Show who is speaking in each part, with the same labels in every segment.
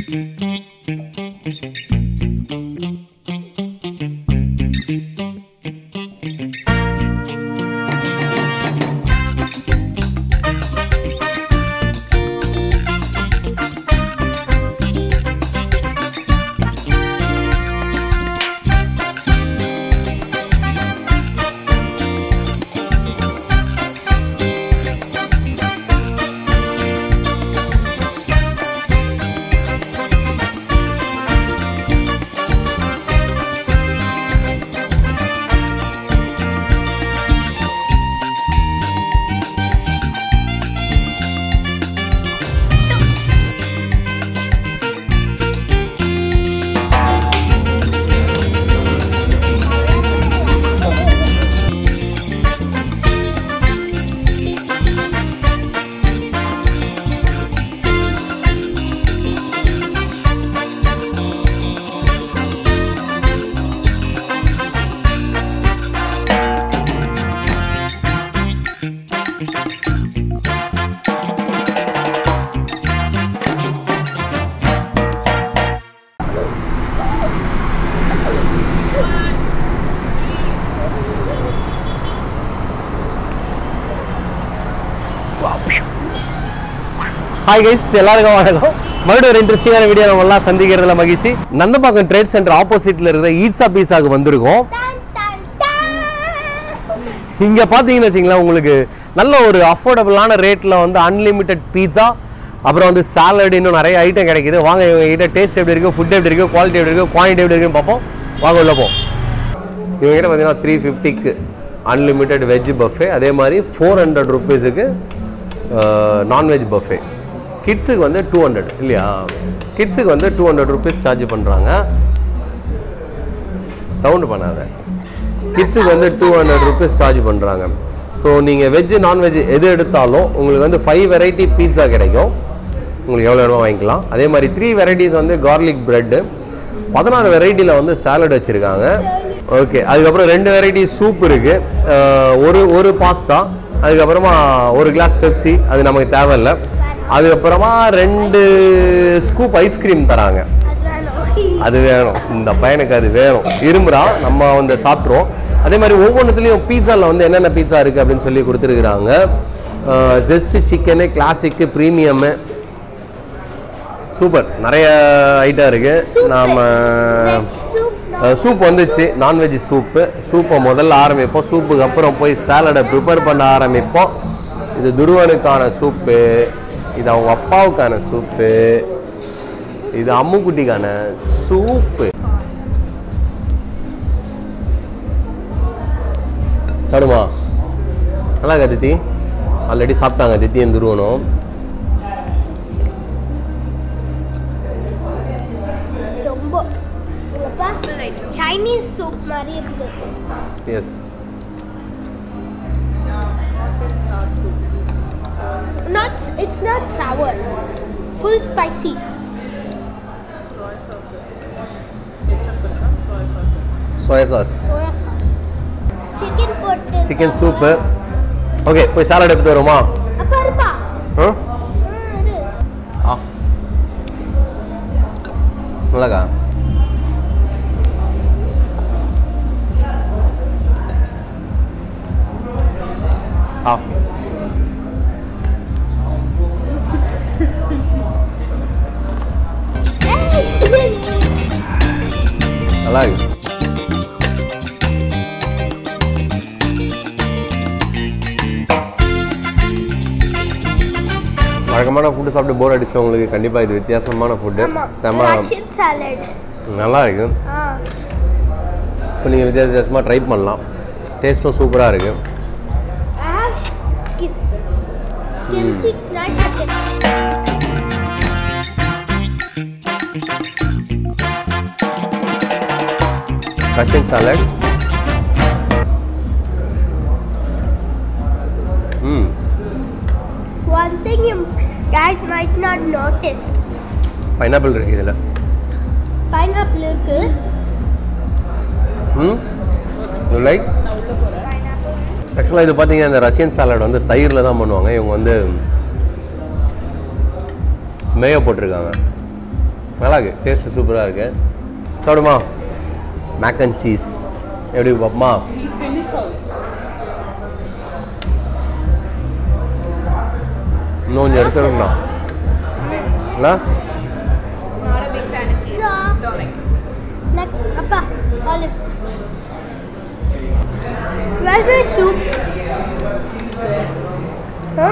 Speaker 1: Hi guys எல்லாருக்கும் வணக்கம் மறுபடியும் ஒரு இன்ட்ரெஸ்டிங்கான வீடியோ நம்ம எல்லாம் சந்திக்கிறதுல மகிழ்ச்சி நந்தம்பாக்கம் ட்ரேட் சென்டர் ஆப்போசிட்ல இருக்கிற ஈட்ஸா பீஸாக்கு வந்திருக்கோம் இங்க பாத்தீங்கன்னு வச்சுங்களேன் உங்களுக்கு நல்ல ஒரு அஃபோர்டபுளான ரேட்ல வந்து அன்லிமிட்டெட் பீட்சா அப்புறம் வந்து சாலட் இன்னும் நிறைய ஐட்டம் கிடைக்குது வாங்க இவங்க கிட்ட டேஸ்ட் எப்படி இருக்கு ஃபுட் எப்படி இருக்கு குவாலிட்டி எப்படி இருக்கு குவான்டிட்டி எப்படி இருக்குன்னு பார்ப்போம் வாங்க உள்ள போ இவங்க கிட்ட பார்த்தீங்கன்னா த்ரீ ஃபிஃப்டிக்கு அன்லிமிட்டெட் வெஜ் பஃபே அதே மாதிரி ஃபோர் ஹண்ட்ரட் ருபீஸுக்கு நான்வெஜ் பஃபே கிட்ஸுக்கு வந்து டூ ஹண்ட்ரட் இல்லையா கிட்ஸுக்கு வந்து டூ ஹண்ட்ரட் ருபீஸ் சார்ஜ் பண்ணுறாங்க சவுண்டு பண்ணாத கிட்ஸுக்கு வந்து டூ ஹண்ட்ரட் ருபீஸ் சார்ஜ் பண்ணுறாங்க ஸோ நீங்கள் வெஜ்ஜு நான்வெஜ் எது எடுத்தாலும் உங்களுக்கு வந்து ஃபைவ் வெரைட்டி பீட்சா கிடைக்கும் உங்களுக்கு எவ்வளோ வேணுமோ வாங்கிக்கலாம் அதே மாதிரி த்ரீ வெரைட்டிஸ் வந்து கார்லிக் ப்ரெட்டு பதினாறு வெரைட்டியில் வந்து சாலட் வச்சுருக்காங்க ஓகே அதுக்கப்புறம் ரெண்டு வெரைட்டி சூப் இருக்குது ஒரு ஒரு பாஸ்தா அதுக்கப்புறமா ஒரு கிளாஸ் பெப்சி அது நமக்கு தேவையில்லை அதுக்கப்புறமா ரெண்டு ஸ்கூப் ஐஸ்கிரீம் தராங்க அது வேணும் இந்த பையனுக்கு அது வேணும் இரும்புறா நம்ம வந்து சாப்பிட்ருவோம் அதே மாதிரி ஒவ்வொன்றுத்துலேயும் பீட்சாவில் வந்து என்னென்ன பீட்சா இருக்குது அப்படின்னு சொல்லி கொடுத்துருக்குறாங்க just chicken classic premium super நிறைய ஐட்டம் இருக்குது நாம் சூப் வந்துச்சு நான்வெஜ் சூப்பு சூப்பை முதல்ல ஆரம்பிப்போம் சூப்புக்கு அப்புறம் போய் சாலடை ப்ரிப்பேர் பண்ண ஆரம்பிப்போம் இது துருவனுக்கான சூப்பு இது அவங்க அப்பாவுக்கான சூப்பு இது அம்முக்குட்டிக்கான சூப்பு சாடுமா நல்லா இருக்கா தித்தி ஆல்ரெடி சாப்பிட்டாங்க தித்தியும் துருவனும்
Speaker 2: ரொம்ப சைனீஸ் சூப் மாதிரி இருக்கு
Speaker 1: yes
Speaker 2: not it's not sour full spicy
Speaker 1: soya sauce
Speaker 2: soya sauce chicken போட்டு
Speaker 1: சிக்கன் சூப்பு ஓகே போய் சாலட் எடுத்துட்டு வருமா
Speaker 2: அப்பா இருப்பா
Speaker 1: ஆ
Speaker 2: ஆ, இரு.
Speaker 1: ஆ நல்லாக்கா ஆ
Speaker 2: ஏய்,
Speaker 1: நல்லா இருக்கு வழக்கமான ஃபுட்டு சாப்பிட்டு போர் அடிச்சவங்களுக்கு கண்டிப்பாக இது வித்தியாசமான ஃபுட்டு
Speaker 2: ஆமா
Speaker 1: செம்ம
Speaker 2: ரஷ்யன் சாலட்
Speaker 1: நல்லா இருக்கு
Speaker 2: ஆ
Speaker 1: ஸோ நீங்கள் வித்தியாச வித்தியாசமாக ட்ரை பண்ணலாம் டேஸ்ட்டும் சூப்பராக இருக்கு
Speaker 2: I have kim- kimchi nut chicken.
Speaker 1: Russian salad ம்
Speaker 2: One thing you guys might not notice.
Speaker 1: Pineapple இருக்கு இதில்
Speaker 2: Pineapple இருக்கு
Speaker 1: ம் யூ லைக் ஆக்சுவலாக இது பார்த்தீங்கன்னா இந்த ரஷ்யன் சாலட் வந்து தயிரில் தான் பண்ணுவாங்க இவங்க வந்து மேயோ போட்டிருக்காங்க நல்லா இருக்கு டேஸ்ட் சூப்பராக இருக்கு சாப்பிடுமா மேக் அண்ட் சீஸ் எப்படி பாப்பமா
Speaker 3: He finished also.
Speaker 1: இன்னும் கொஞ்சம் எடுத்துருங்கண்ணா இல்லை
Speaker 3: Not a big fan of cheese.
Speaker 2: Yeah.
Speaker 3: Don't like it.
Speaker 2: Like, Appa, olive. Where's my soup? Huh?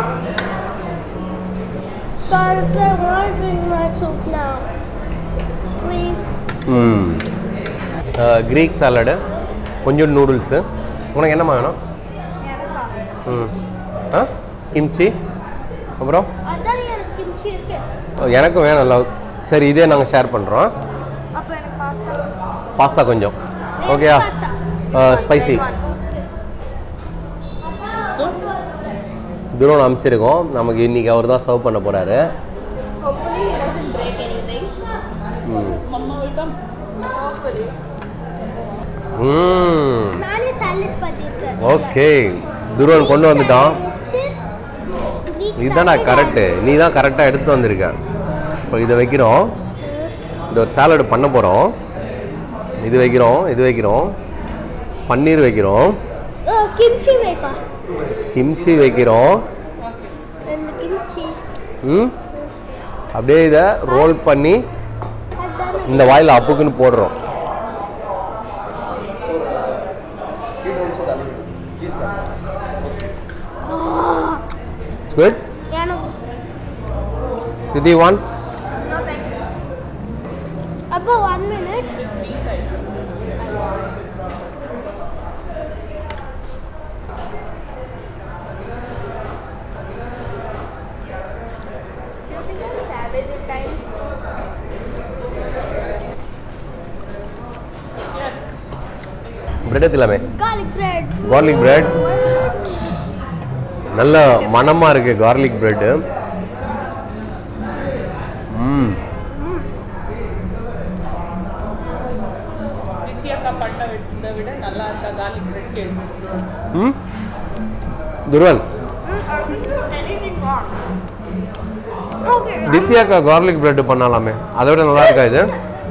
Speaker 2: Guys, I want to drink my soup now. Please.
Speaker 1: ம் Greek salad கொஞ்சம் noodles உனக்கு என்னம்மா வேணும் ம் ஆ kimchi அப்புறம்
Speaker 2: அதான் எனக்கு கிம்ச்சி இருக்கு
Speaker 1: ஓ, எனக்கும் வேணும்ல சரி இதே நாங்கள் ஷேர் பண்ணுறோம்
Speaker 2: அப்போ எனக்கு பாஸ்தா
Speaker 1: பாஸ்தா கொஞ்சம் ஓகேயா ஸ்பைசி துரோன் அனுப்பிச்சிருக்கோம் நமக்கு இன்னைக்கு அவர் தான் சர்வ் பண்ண போகிறாரு
Speaker 3: Hopefully he doesn't break anything.
Speaker 1: ம்
Speaker 3: Mama will come. Hopefully.
Speaker 1: ம்
Speaker 2: நானே சாலட் பண்ணிருக்கேன்
Speaker 1: ஓகே துருவன் கொண்டு வந்துட்டான் இதுதான்டா கரெக்டு நீ தான் கரெக்டாக எடுத்துகிட்டு வந்திருக்க இப்போ இதை வைக்கிறோம் இந்த ஒரு சாலடு பண்ண போகிறோம் இது வைக்கிறோம் இது வைக்கிறோம் பன்னீர் வைக்கிறோம்
Speaker 2: கிம்ச்சி வைப்பா
Speaker 1: கிம்ச்சி வைக்கிறோம்
Speaker 2: ரெண்டு கிம்ச்சி
Speaker 1: ம் அப்படியே இதை ரோல் பண்ணி
Speaker 2: அதானே
Speaker 1: இந்த வாயில் அப்புக்குன்னு போடுறோம் குட்
Speaker 2: எனக்கு
Speaker 1: திதி ஒன்
Speaker 3: No, thank you.
Speaker 2: அப்போ one minute
Speaker 3: You think I'm savage at times?
Speaker 1: Bread எல்லாமே
Speaker 2: garlic bread
Speaker 1: Garlic bread. நல்ல மணமாக இருக்குது கார்லிக் பிரெட்டு ம்
Speaker 3: நித்யாக்கா பண்ண விட்டதை விட நல்லா இருக்கா garlic bread கேள்வி
Speaker 1: ம் துருவன்
Speaker 3: anything wrong
Speaker 2: okay
Speaker 1: தித்யாக்கா கார்லிக் பிரெட் பண்ணலாமே அதை விட நல்லா இருக்கா இது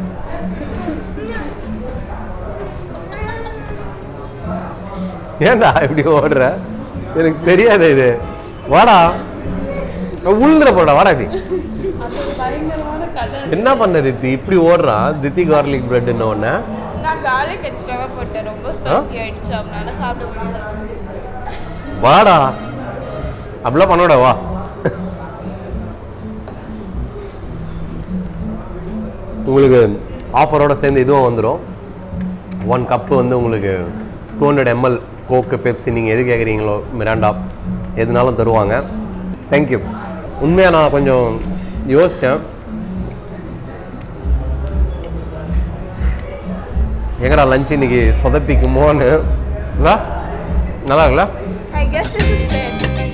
Speaker 1: ஏன்டா இப்படி ஓடுற எனக்கு தெரியாது இது வாடா உளுந்துற போடா வாடா இப்படி
Speaker 3: அது ஒரு பயங்கரமான கதை
Speaker 1: என்ன பண்ண தித்தி இப்படி ஓடுறா தித்தி கார்லிக் பிரெட்னு ஒன்று
Speaker 3: நான் garlic எக்ஸ்ட்ராவாக போட்டேன் ரொம்ப ஸ்பைசி ஆயிடுச்சு அதனால சாப்பிட முடியல
Speaker 1: வாடா அப்படிலாம் பண்ணோட வா உங்களுக்கு ஆஃபரோட சேர்ந்து இதுவும் வந்துடும் ஒன் கப்பு வந்து உங்களுக்கு two hundred ML coke Pepsi நீங்கள் எது கேட்குறீங்களோ மிராண்டா எதுனாலும் தருவாங்க தேங்க்யூ உண்மையாக நான் கொஞ்சம் யோசித்தேன் எங்கடா லஞ்ச் இன்னைக்கு சொதப்பிக்குமோன்னு இல்ல? நல்லா இருக்குல்ல
Speaker 3: I guess this is fair.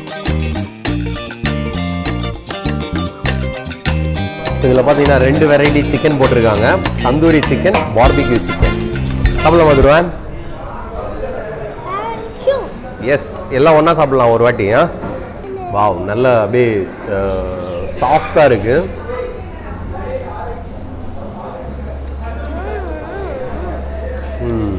Speaker 1: இதில் பார்த்தீங்கன்னா ரெண்டு வெரைட்டி சிக்கன் போட்டிருக்காங்க தந்தூரி சிக்கன் பார்பிக்யூ சிக்கன் சாப்பிடலாம் வந்துடுவேன்
Speaker 2: thank you
Speaker 1: எஸ் எல்லாம் ஒன்றா சாப்பிடலாம் ஒரு வாட்டி ஆ வாவ் நல்ல அப்படியே சாஃப்டாக இருக்குது ம்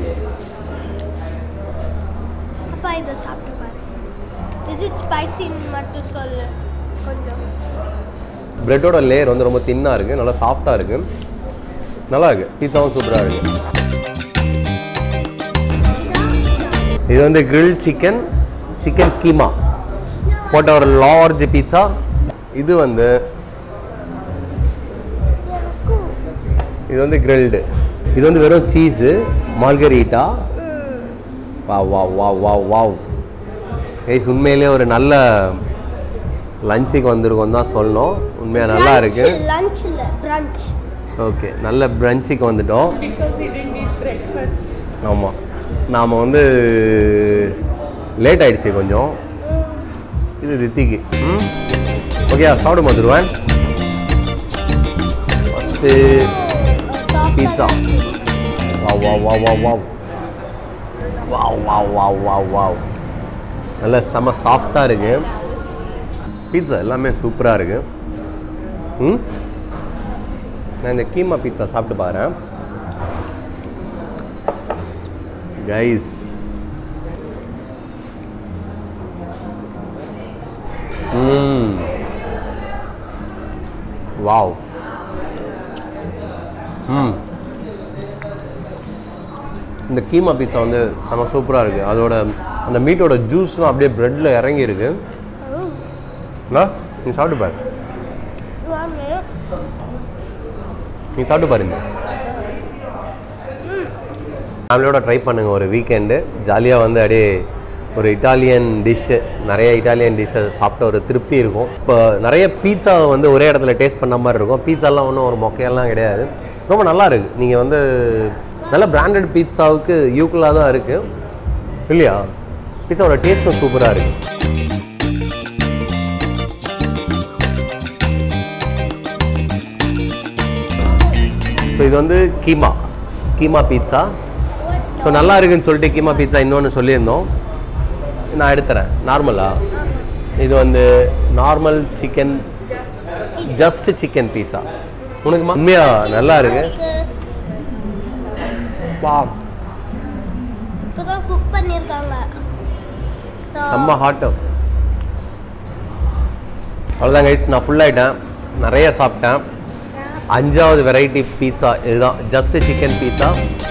Speaker 2: அப்பா இதை சாப்பிட்டு பாரு இது ஸ்பைசின்னு மட்டும் சொல்லு கொஞ்சம்
Speaker 1: பிரெட்டோட லேயர் வந்து ரொம்ப தின்னாக இருக்குது நல்லா சாஃப்டாக இருக்குது நல்லா இருக்கு பீஸாவும் சூப்பராக இருக்குது இது வந்து grill சிக்கன் சிக்கன் கீமா போட்ட ஒரு லார்ஜ் பீட்சா இது வந்து
Speaker 2: எனக்கும்
Speaker 1: இது வந்து கிரில்டு இது வந்து வெறும் cheese margarita wow wow wow wow wow guys உண்மையிலே ஒரு நல்ல லஞ்சுக்கு வந்திருக்கோம் தான் சொல்லணும் உண்மையாக நல்லா இருக்கு
Speaker 2: லஞ்ச் இல்ல பிரஞ்ச்
Speaker 1: ஓகே நல்ல பிரஞ்சுக்கு வந்துட்டோம்
Speaker 3: Because he didn't eat breakfast.
Speaker 1: ஆமாம் நாம் வந்து லேட் ஆயிடுச்சு கொஞ்சம் இது தித்திக்கு ம் ஓகே சாப்பிட வந்துடுவேன் first pizza wow wow wow wow wow wow wow wow wow wow நல்ல செம சாஃப்டாக இருக்கு பீட்சா எல்லாமே சூப்பராக இருக்கு ம் நான் இந்த கீமா பீட்சா சாப்பிட்டு பாக்குறேன் கைஸ் ம் வாவ் ம் இந்த கீமா பீட்சா வந்து செம சூப்பராக இருக்குது அதோட அந்த மீட்டோட ஜூஸ்லாம் அப்படியே ப்ரெட்டில் இறங்கி இருக்கு அண்ணா, நீ சாப்பிட்டு பாரு
Speaker 2: வாங்க
Speaker 1: நீ சாப்பிட்டு பாருங்க ஃபேமிலியோட ட்ரை பண்ணுங்க ஒரு வீக்கெண்டு ஜாலியாக வந்து அப்படியே ஒரு இட்டாலியன் டிஷ்ஷு நிறைய இட்டாலியன் டிஷ்ஷை சாப்பிட்ட ஒரு திருப்தி இருக்கும் இப்போ நிறைய பீட்சாவை வந்து ஒரே இடத்துல டேஸ்ட் பண்ண மாதிரி இருக்கும் பீட்சாலாம் ஒன்றும் ஒரு மொக்கையெல்லாம் கிடையாது ரொம்ப நல்லா இருக்குது நீங்கள் வந்து நல்ல பிராண்டட் பீட்சாவுக்கு யூக்குலாக தான் இருக்குது இல்லையா பீட்சாவோட டேஸ்ட்டும் சூப்பராக இருக்குது ஸோ இது வந்து கீமா கீமா பீட்சா ஸோ நல்லா இருக்குன்னு சொல்லிட்டு கீமா பீட்சா இன்னொன்று சொல்லியிருந்தோம் நான் எடுத்துறேன் நார்மலா இது வந்து normal chicken just chicken pizza உனக்கு உண்மையா நல்லா இருக்கு வா
Speaker 2: இப்போதான் குக் பண்ணியிருக்காங்க So,
Speaker 1: செம்ம ஹாட்டு அவ்வளோதான் கைஸ் நான் full ஆயிட்டேன் நிறைய சாப்பிட்டேன் அஞ்சாவது வெரைட்டி பீட்சா இதுதான் ஜஸ்ட் சிக்கன் பீட்சா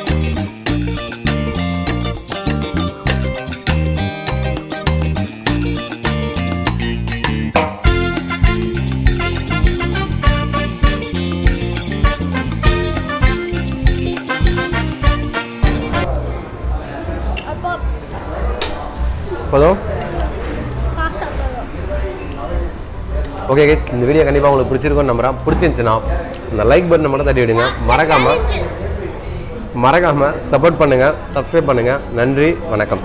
Speaker 2: அப்போ
Speaker 1: போதும்
Speaker 2: பாஸ்தா போதும்
Speaker 1: ஓகே கைஸ் இந்த வீடியோ கண்டிப்பாக உங்களுக்கு பிடிச்சிருக்கும்னு நம்புறேன் பிடிச்சிருந்துச்சுன்னா இந்த லைக் பட்டனை மட்டும் தட்டி விடுங்க மறக்காம மறக்காம சப்போர்ட் பண்ணுங்க சப்ஸ்கிரைப் பண்ணுங்க நன்றி வணக்கம்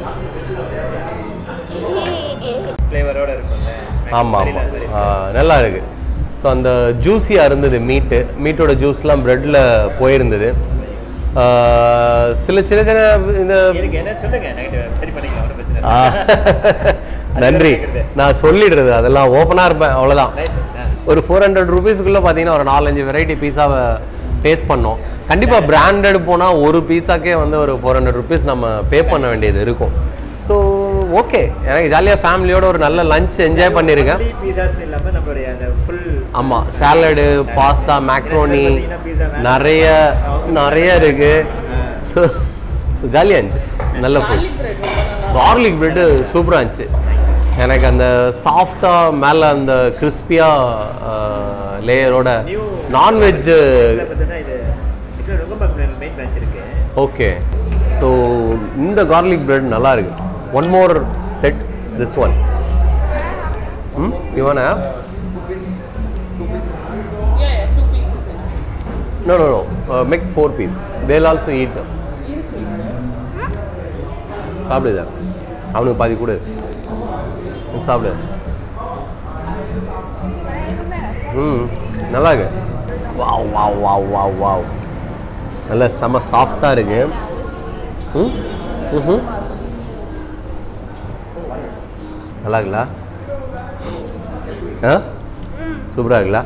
Speaker 4: ஃப்ளேவரோட இருக்கும்ல
Speaker 1: ஆமாம் ஆமாம் நல்லா இருக்கு ஸோ அந்த ஜூஸியாக இருந்தது மீட்டு மீட்டோட ஜூஸ்லாம் ப்ரெட்டில் போயிருந்தது ஆ, சில சின்ன சின்ன இந்த
Speaker 4: எனக்கு என்ன சொல்லுங்க நெகட்டிவ் சரி பண்ணிக்கலாம் ஒன்றும் பிரச்சனை
Speaker 1: ஆ,
Speaker 4: இல்லை.
Speaker 1: நன்றி
Speaker 4: கேக்குறது.
Speaker 1: நான் சொல்லிடுறது அதெல்லாம் ஓப்பனாக இருப்பேன் அவ்வளோதான்
Speaker 4: Right. ஆ.
Speaker 1: ஒரு ஃபோர் ஹண்ட்ரட் ருபீஸ்க்குள்ளே பார்த்தீங்கன்னா ஒரு நாலஞ்சு வெரைட்டி பீஸாவை டேஸ்ட் பண்ணோம் கண்டிப்பாக பிராண்டட் போனால் ஒரு பீஸாக்கே வந்து ஒரு ஃபோர் ஹண்ட்ரட் ருபீஸ் நம்ம பே பண்ண வேண்டியது இருக்கும் ஸோ ஓகே எனக்கு ஜாலியாக ஃபேமிலியோட ஒரு நல்ல லஞ்ச் என்ஜாய் பண்ணியிருக்கேன்
Speaker 4: Only pizzas னு இல்லாம நம்மளுடைய அந்த full
Speaker 1: ஆமாம் சாலடு பாஸ்தா மேக்ரோனி நிறைய நிறைய இருக்கு ஸோ ஸோ ஜாலியாக இருந்துச்சு நல்ல ஃபுட் கார்லிக் பிரெட்டு சூப்பராக இருந்துச்சு எனக்கு அந்த சாஃப்டாக மேலே அந்த கிறிஸ்பியாக லேயரோட
Speaker 4: New-
Speaker 1: நான்வெஜ்
Speaker 4: இதுல பார்த்தீங்கன்னா இது actually ரொம்ப மெயின் பிரான்ச் இருக்கு
Speaker 1: ஓகே ஸோ இந்த கார்லிக் பிரெட் நல்லா இருக்கு one more set this one ம் இவனா No, no, no. Uh, make four piece. They'll also eat. சாப்பிடுதா அவனுக்கு பாதி கொடு நீ சாப்பிடு ம் நல்லா இருக்கு wow wow wow wow wow நல்ல செம சாஃப்டாக இருக்கு ம் ம் நல்லா இருக்குல்ல ஆ சூப்பராக இருக்குல்ல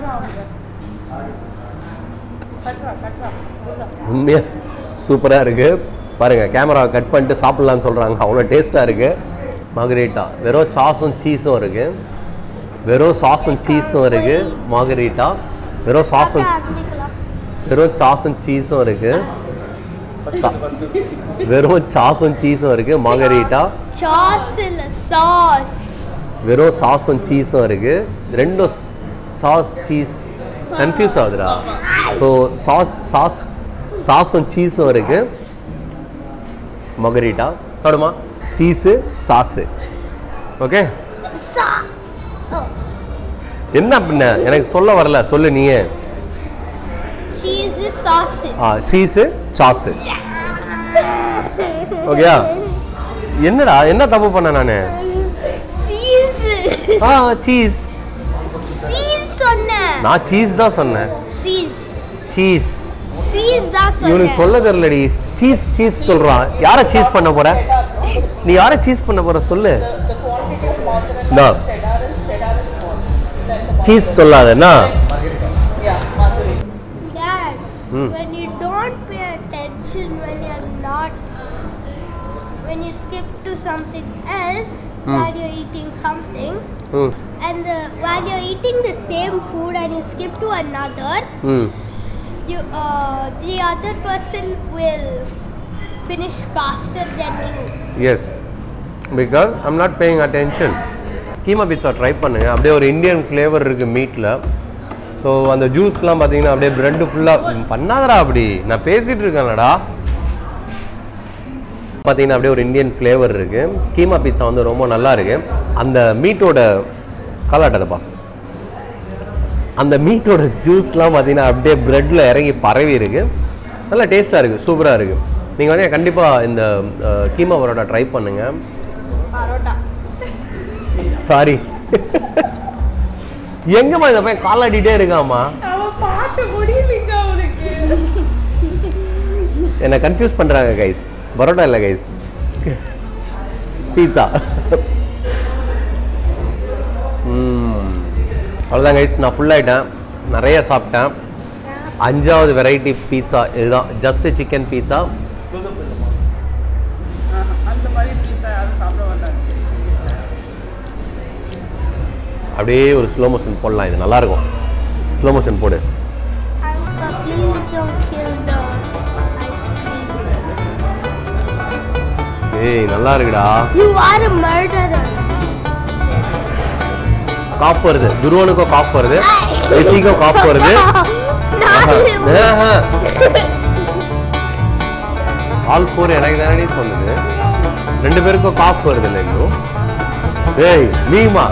Speaker 1: உண்மையா சூப்பராக இருக்கு பாருங்க கேமரா கட் பண்ணிட்டு சாப்பிட்லான்னு சொல்கிறாங்க அவ்வளோ டேஸ்ட்டாக இருக்கு மாகரீட்டா வெறும் சாஸும் சீஸும் இருக்கு வெறும் சாஸும் சீஸும் இருக்கு மாகரீட்டா வெறும் சாஸும்
Speaker 2: ஆரம்பிக்கலாம்
Speaker 1: வெறும் சாஸும் சீஸும் இருக்கு சா- வெறும் சாஸும் சீஸும் இருக்கு மாகரீட்டா
Speaker 2: சாஸ் இல்ல சாஸ்
Speaker 1: வெறும் சாஸும் சீஸும் இருக்கு ரெண்டும் சாஸ் சீஸ் கன்ஃபியூஸ் ஆகுதுடா ஸோ சாஸ் சாஸ் சாஸும் சீஸும் இருக்கு மொகரிட்டா சாப்பிடுமா சீஸு சாஸு ஓகே
Speaker 2: சா ஓ
Speaker 1: என்ன பண்ண எனக்கு சொல்ல வரல சொல்லு நீயே
Speaker 2: சீஸ் சாஸ்
Speaker 1: ஆ சீஸு சாஸு ஓகேயா என்னடா என்ன தப்பு பண்ண நான்
Speaker 2: சீஸ்
Speaker 1: ஆ சீஸ்
Speaker 2: சீஸ் சொன்னேன்
Speaker 1: நான் சீஸ் தான் சொன்னேன்
Speaker 2: சீஸ்
Speaker 1: சீஸ்
Speaker 2: சீஸ் தான்
Speaker 1: இவனுக்கு
Speaker 2: சொன்னேன்
Speaker 1: சொல்ல தெரியலடி சீஸ் சீஸ் சொல்றான் யார சீஸ் பண்ண போற நீ யார சீஸ் பண்ண போற சொல்லு சீஸ் சொல்லாதண்ணா Hmm.
Speaker 2: when you don't pay attention when you're not when you skip to something else
Speaker 1: Hmm.
Speaker 2: while you're eating something
Speaker 1: ம்
Speaker 2: and uh, while you're eating the same food and you skip to another
Speaker 1: ம்
Speaker 2: you uh, the other person will finish faster than you
Speaker 1: yes because I'm not paying attention keema pizza try பண்ணுங்க அப்படியே ஒரு Indian flavour இருக்குது மீட்டில் so அந்த ஜூஸ்லாம் பார்த்தீங்கன்னா அப்படியே bread ஃபுல்லாக பண்ணாதடா அப்படி நான் பேசிகிட்டு இருக்கேன்லடா பார்த்தீங்கன்னா அப்படியே ஒரு இந்தியன் ஃப்ளேவர் இருக்குது கீமா பீட்சா வந்து ரொம்ப நல்லா இருக்கு அந்த மீட்டோட காலாட்டதப்பா அந்த மீட்டோட ஜூஸ்லாம் பார்த்தீங்கன்னா அப்படியே ப்ரெட்டில் இறங்கி பரவி இருக்கு நல்லா டேஸ்ட்டாக இருக்குது சூப்பராக இருக்குது நீங்கள் வந்து கண்டிப்பாக இந்த அஹ், கீமா பரோட்டா ட்ரை பண்ணுங்கள்
Speaker 3: பரோட்டா
Speaker 1: சாரி எங்கம்மா இதை போய் காலாடிட்டே இருக்காம்மா
Speaker 3: அவன் பாட்டு முடியலைங்க அவனுக்கு
Speaker 1: என்னை கன்ஃபியூஸ் பண்ணுறாங்க கைஸ் பரோட்டா இல்லை கைஸ் பீட்சா அவ்வளோதான் கைஸ் நான் full ஆயிட்டேன் நிறைய சாப்பிட்டேன் அஞ்சாவது வெரைட்டி பீட்சா இதுதான் ஜஸ்ட் சிக்கன் பீட்சா
Speaker 3: அந்த மாதிரி பீஸா யாரும் சாப்பிட மாட்டாங்க
Speaker 1: அப்படியே ஒரு ஸ்லோ மோஷன் போடலாம் இது நல்லா இருக்கும் ஸ்லோ மோஷன் போடு
Speaker 2: But please don't kill the ice cream.
Speaker 1: ஏய் நல்லா இருக்குடா
Speaker 2: You are a murderer.
Speaker 1: Cough வருது துருவனுக்கும் காஃப் வருது ரித்திக்கும் காஃப் வருது ஆல் ஃபோர் எனக்கு தானே சொன்னது ரெண்டு பேருக்கும் காஃப் வருது இல்லை இன்னும் ஏய் நீமா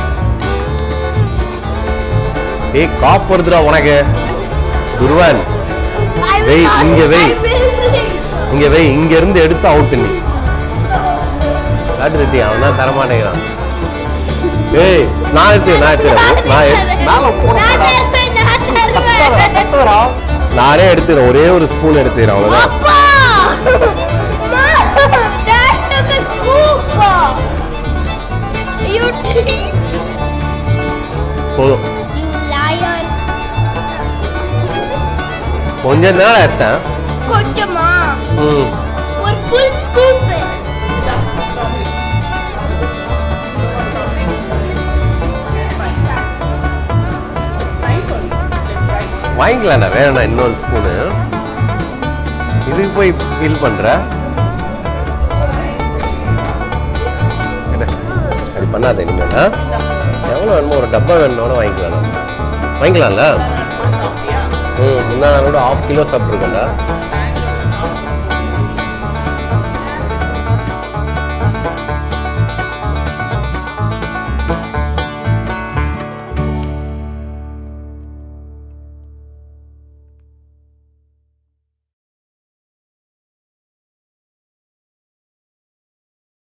Speaker 1: ஏய் காஃப் வருதுடா உனக்கு Dhruvan
Speaker 2: I will
Speaker 1: Wait,
Speaker 2: not-
Speaker 1: இங்க வை.
Speaker 2: I will drink.
Speaker 1: இங்க வை இங்க இருந்து எடுத்து அவுட் நீ காட்டு ரித்தி அவன் தான் தரமாட்டேங்கிறான் ஏய் நான் எடுத்து நான் எடுத்துறேன் நான் எடு- மேல
Speaker 2: நான்
Speaker 1: போடா
Speaker 2: தருவேன், நான் தருவேன்.
Speaker 1: நானே எடுத்துறேன் ஒரே ஒரு ஸ்பூன் எடுத்துக்கிறேன் அவ்வளவுதான்
Speaker 2: அப்பா! Dad took a scoop. You thief.
Speaker 1: போதும்
Speaker 2: You liar.
Speaker 1: கொஞ்சம் நேரம் எடுத்தேன்
Speaker 2: கொஞ்சமா
Speaker 1: ம்
Speaker 2: ஒரு ஃபுல் ஸ்கூப்
Speaker 3: நைஸ் ஒன்
Speaker 1: வாங்கிக்கலாம்டா வேணாம் இன்னொரு ஸ்பூனு இதுக்கு போய் ஃபீல் பண்ற என்ன அது பண்ணாத இனிமேல் ஆ? எவ்வளோ வேணுமோ ஒரு டப்பா வேணும்னு வாங்கிக்கலாம் நம்ம. வாங்கிக்கலாம்ல ம் முந்தா நாள் கூட ஹாஃப் கிலோ சாப்பிட்ருக்கேன்டா